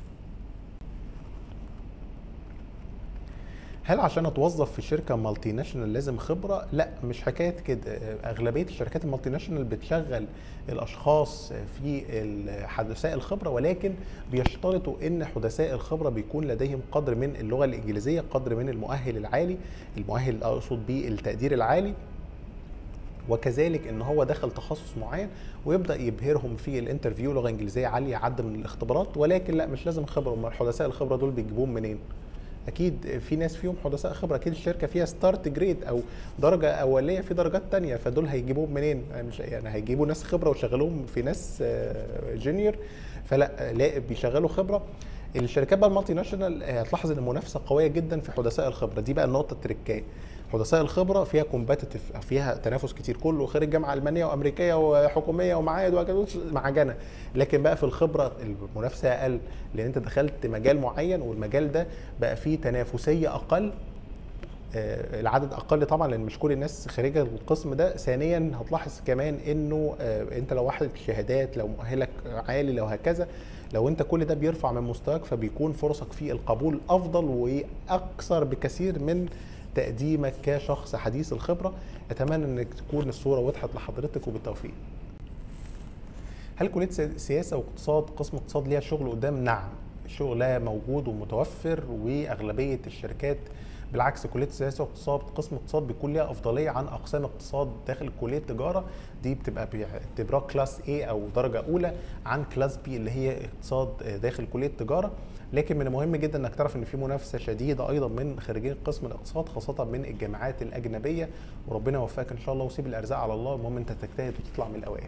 هل عشان اتوظف في شركه مالتي ناشونال لازم خبره؟ لا مش حكايه كده اغلبيه الشركات المالتي ناشونال بتشغل الاشخاص في حدثاء الخبره ولكن بيشترطوا ان حدثاء الخبره بيكون لديهم قدر من اللغه الانجليزيه، قدر من المؤهل العالي، المؤهل اقصد بيه التقدير العالي وكذلك ان هو دخل تخصص معين ويبدا يبهرهم في الانترفيو لغه انجليزيه عاليه عد من الاختبارات ولكن لا مش لازم خبره امال حدثاء الخبره دول بيجيبوهم منين؟ اكيد في ناس فيهم حدثاء خبره اكيد الشركه فيها ستارت جريد او درجه اوليه في درجات تانية فدول هيجيبوهم منين مش يعني هيجيبوا ناس خبره ويشغلوهم في ناس جونيور فلا لا بيشغلوا خبره الشركات بقى المالتي ناشونال هتلاحظ ان المنافسه قويه جدا في حدثاء الخبره دي بقى النقطه التركيه حدثاء الخبره فيها كومباتيتيف فيها تنافس كتير كله خريج جامعه المانيه وامريكيه وحكوميه ومعاهد وهكذا معجنه لكن بقى في الخبره المنافسه اقل لان انت دخلت مجال معين والمجال ده بقى فيه تنافسيه اقل العدد اقل طبعا لان مش كل الناس خريجه القسم ده ثانيا هتلاحظ كمان انه انت لو واحد شهادات لو مؤهلك عالي لو هكذا لو انت كل ده بيرفع من مستواك فبيكون فرصك في القبول افضل واكثر بكثير من تقديمك كشخص حديث الخبره اتمنى انك تكون الصوره وضحت لحضرتك وبالتوفيق هل كليه سياسه واقتصاد قسم اقتصاد ليها شغل قدام نعم الشغل موجود ومتوفر واغلبيه الشركات بالعكس كليه سياسه واقتصاد قسم اقتصاد بيكون ليها افضليه عن اقسام اقتصاد داخل كليه تجاره دي بتبقى باعتبارها كلاس A او درجه اولى عن كلاس B اللي هي اقتصاد داخل كليه تجاره لكن من المهم جدا انك تعرف ان في منافسه شديده ايضا من خريجين قسم الاقتصاد خاصه من الجامعات الاجنبيه وربنا يوفقك ان شاء الله وسيب الارزاق على الله المهم انت تجتهد وتطلع من الاوائل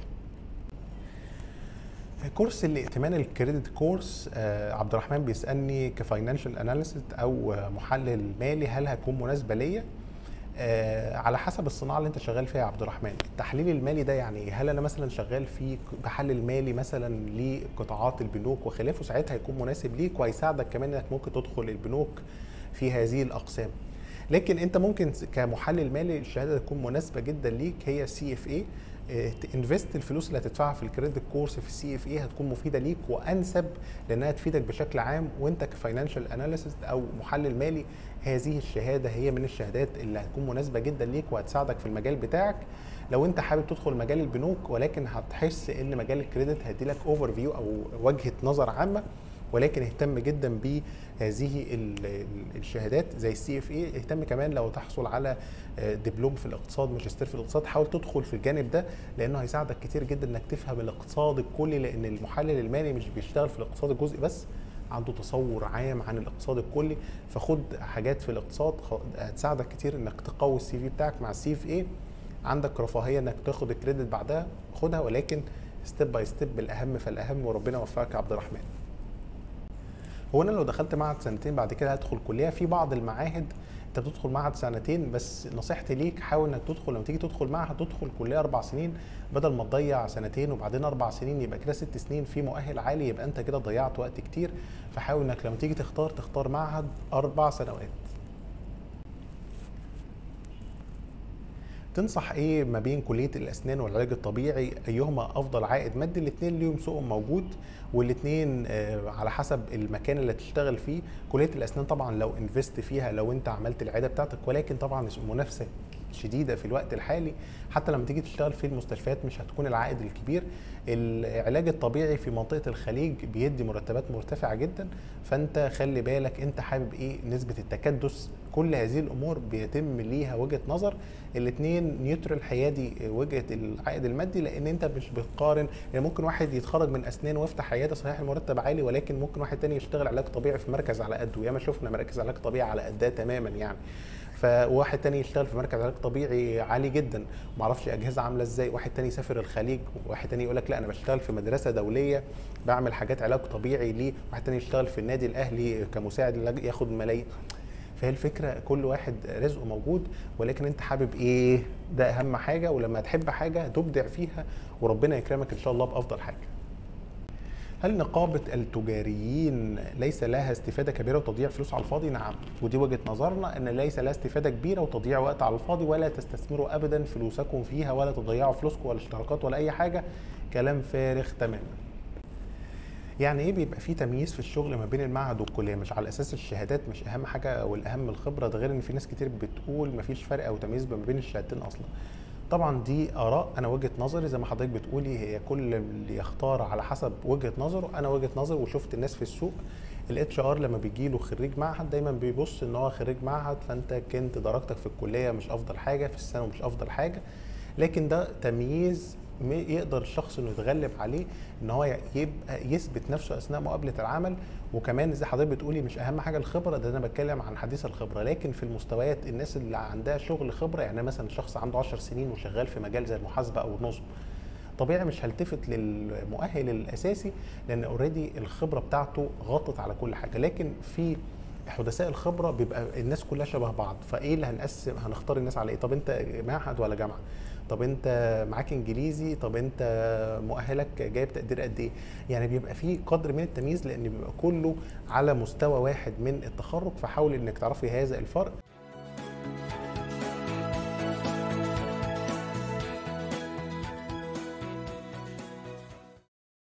كورس الائتمان الكريدت كورس آه عبد الرحمن بيسالني كفاينانشال اناليست او محلل مالي هل هتكون مناسبه ليا آه على حسب الصناعه اللي انت شغال فيها يا عبد الرحمن التحليل المالي ده يعني هل انا مثلا شغال في بحلل مالي مثلا لقطاعات البنوك وخلافه ساعتها هيكون مناسب ليك وهيساعدك كمان انك ممكن تدخل البنوك في هذه الاقسام لكن انت ممكن كمحلل مالي الشهاده تكون مناسبه جدا ليك هي سي اف اي تنفست الفلوس اللي هتدفعها في الكريدت كورس في السي اف اي هتكون مفيده ليك وانسب لانها تفيدك بشكل عام وانت كفاينانشال اناليست او محلل مالي هذه الشهاده هي من الشهادات اللي هتكون مناسبه جدا ليك وهتساعدك في المجال بتاعك لو انت حابب تدخل مجال البنوك ولكن هتحس ان مجال الكريدت هيدي لك اوفر فيو او وجهه نظر عامه ولكن اهتم جدا بهذه الشهادات زي السي اف اي اهتم كمان لو تحصل على دبلوم في الاقتصاد ماجستير في الاقتصاد حاول تدخل في الجانب ده لانه هيساعدك كتير جدا انك تفهم اقتصاد الكلي لان المحلل المالي مش بيشتغل في الاقتصاد الجزئي بس عنده تصور عام عن الاقتصاد الكلي فخد حاجات في الاقتصاد هتساعدك كتير انك تقوي السي في بتاعك مع السي اف اي عندك رفاهيه انك تاخد الكريدت بعدها خدها ولكن ستيب باي ستيب الاهم فالاهم وربنا يوفقك يا عبد الرحمن هو انا لو دخلت معهد سنتين بعد كده هدخل كليه في بعض المعاهد انت بتدخل معهد سنتين بس نصيحتي ليك حاول انك تدخل لما تيجي تدخل معهد تدخل كليه اربع سنين بدل ما تضيع سنتين وبعدين اربع سنين يبقى كده ست سنين في مؤهل عالي يبقى انت كده ضيعت وقت كتير فحاول انك لما تيجي تختار تختار معهد اربع سنوات تنصح ايه ما بين كليه الاسنان والعلاج الطبيعي ايهما افضل عائد مادي الاثنين ليهم سوقهم موجود والاثنين على حسب المكان اللي تشتغل فيه كليه الاسنان طبعا لو انفست فيها لو انت عملت العياده بتاعتك ولكن طبعا المنافسه شديده في الوقت الحالي حتى لما تيجي تشتغل في المستشفيات مش هتكون العائد الكبير العلاج الطبيعي في منطقه الخليج بيدي مرتبات مرتفعه جدا فانت خلي بالك انت حابب ايه نسبه التكدس كل هذه الامور بيتم ليها وجهه نظر الاثنين نيوترال حيادي وجهه العائد المادي لان انت مش بتقارن يعني ممكن واحد يتخرج من اسنان ويفتح عياده صحيح المرتب عالي ولكن ممكن واحد تاني يشتغل علاج طبيعي في مركز على قده ياما شفنا مراكز علاج طبيعي على قدها تماما يعني فواحد تاني يشتغل في مركز علاج طبيعي عالي جدا ما اعرفش اجهزه عامله ازاي واحد تاني يسافر الخليج وواحد تاني يقول لك لا انا بشتغل في مدرسه دوليه بعمل حاجات علاج طبيعي ليه واحد تاني يشتغل في النادي الاهلي كمساعد ياخد ملايين فهي الفكره كل واحد رزقه موجود ولكن انت حابب ايه ده اهم حاجه ولما تحب حاجه تبدع فيها وربنا يكرمك ان شاء الله بافضل حاجه هل نقابة التجاريين ليس لها استفادة كبيرة وتضييع فلوس على الفاضي؟ نعم، ودي وجهة نظرنا ان ليس لها استفادة كبيرة وتضييع وقت على الفاضي ولا تستثمروا ابدا فلوسكم فيها ولا تضيعوا فلوسكم ولا اشتراكات ولا اي حاجة، كلام فارغ تماما. يعني ايه بيبقى في تمييز في الشغل ما بين المعهد والكليه مش على اساس الشهادات مش اهم حاجه والاهم الخبره ده غير ان في ناس كتير بتقول ما فيش فرق او تمييز ما بين الشهادتين اصلا طبعا دي اراء انا وجهه نظري زي ما حضرتك بتقولي هي كل اللي يختار على حسب وجهه نظره انا وجهه نظري وشفت الناس في السوق الاتش ار لما بيجي له خريج معهد دايما بيبص ان هو خريج معهد فانت كنت درجتك في الكليه مش افضل حاجه في الثانوي مش افضل حاجه لكن ده تمييز يقدر الشخص انه يتغلب عليه ان هو يبقى يثبت نفسه اثناء مقابله العمل وكمان زي حضرتك بتقولي مش اهم حاجه الخبره ده انا بتكلم عن حديث الخبره لكن في المستويات الناس اللي عندها شغل خبره يعني مثلا شخص عنده 10 سنين وشغال في مجال زي المحاسبه او النظم طبيعي مش هلتفت للمؤهل الاساسي لان اوريدي الخبره بتاعته غطت على كل حاجه لكن في حدثاء الخبره بيبقى الناس كلها شبه بعض فايه اللي هنقسم هنختار الناس على ايه طب انت معهد ولا جامعه طب انت معاك انجليزي طب انت مؤهلك جايب تقدير قد ايه يعني بيبقى في قدر من التمييز لان بيبقى كله على مستوى واحد من التخرج فحاول انك تعرفي هذا الفرق